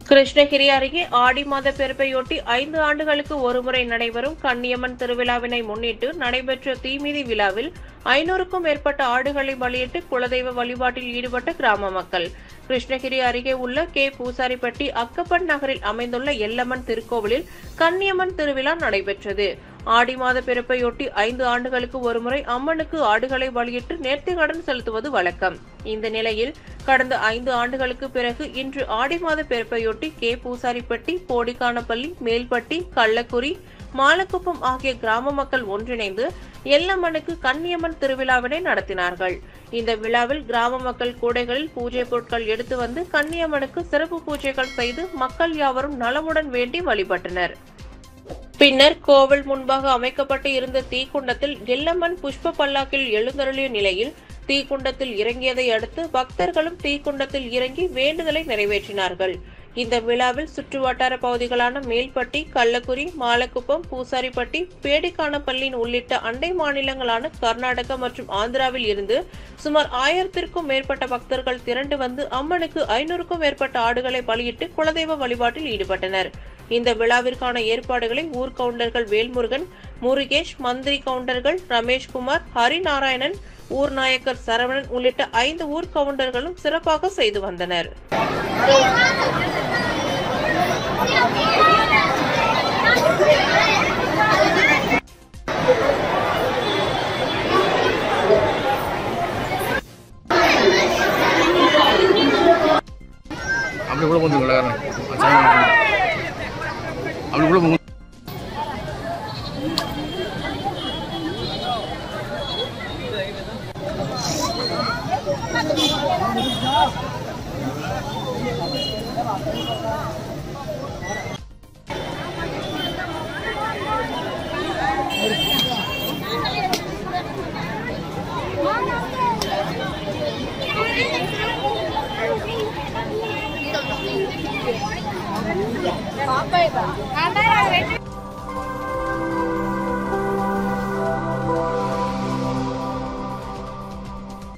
கிருஷ்ணகிரி அருகே ஆடி மாத பிறப்பையொட்டி ஐந்து ஆண்டுகளுக்கு ஒருமுறை நடைபெறும் கன்னியம்மன் திருவிழாவினை முன்னிட்டு நடைபெற்ற தீமிதி விழாவில் ஐநூறுக்கும் மேற்பட்ட ஆடுகளை பலியிட்டு குலதெய்வ வழிபாட்டில் ஈடுபட்ட கிராம மக்கள் கிருஷ்ணகிரி அருகே உள்ள கே பூசாரிப்பட்டி அக்கப்பன் நகரில் அமைந்துள்ள எல்லம்மன் திருக்கோவிலில் கன்னியம்மன் திருவிழா நடைபெற்றது ஆடி மாத பிறப்பையொட்டி ஐந்து ஆண்டுகளுக்கு ஒருமுறை அம்மனுக்கு ஆடுகளை பலியிட்டு நேர்த்திக்கடன் செலுத்துவது வழக்கம் இந்த நிலையில் கடந்த ஐந்து ஆண்டுகளுக்கு பிறகு இன்று ஆடி மாத பிறப்பையொட்டி கே பூசாரிப்பட்டி போடிக்கானப்பள்ளி மேல்பட்டி கள்ளக்குறி மாலக்குப்பம் ஆகிய கிராம மக்கள் ஒன்றிணைந்து எல்லம்மனுக்கு கன்னியம்மன் திருவிழாவினை நடத்தினார்கள் இந்த விழாவில் கிராம மக்கள் கூடைகளில் பூஜை பொருட்கள் எடுத்து வந்து கன்னியம்மனுக்கு சிறப்பு பூஜைகள் செய்து மக்கள் யாவரும் நலமுடன் வேண்டி வழிபட்டனர் பின்னர் கோவில் முன்பாக அமைக்கப்பட்டு இருந்த தீக்குண்டத்தில் எல்லம்மன் புஷ்ப பல்லாக்கில் எழுந்தருளிய நிலையில் தீக்குண்டத்தில் இறங்கியதை அடுத்து பக்தர்களும் தீக்குண்டத்தில் இறங்கி வேண்டுதலை நிறைவேற்றினார்கள் இந்த விழாவில் சுற்றுவட்டார பகுதிகளான மேல்பட்டி கள்ளக்குறி மாலக்குப்பம் பூசாரிப்பட்டி பேடிக்கானப்பள்ளி உள்ளிட்ட அண்டை மாநிலங்களான கர்நாடகா மற்றும் ஆந்திராவில் இருந்து சுமார் ஆயிரத்திற்கும் மேற்பட்ட பக்தர்கள் திரண்டு வந்து அம்மனுக்கு ஐநூறுக்கும் மேற்பட்ட ஆடுகளை பலியிட்டு குலதெய்வ வழிபாட்டில் ஈடுபட்டனர் இந்த விழாவிற்கான ஏற்பாடுகளை ஊர் கவுண்டர்கள் வேல்முருகன் முருகேஷ் மந்திரி கவுண்டர்கள் ரமேஷ்குமார் ஹரிநாராயணன் ஊர் நாயக்கர் சரவணன் உள்ளிட்ட ஐந்து ஊர் கவுண்டர்களும் சிறப்பாக செய்து வந்தனர் அப்படி கூட கொஞ்சம் விளையாடுறேன் அப்படி கூட கொஞ்சம் பாப்பா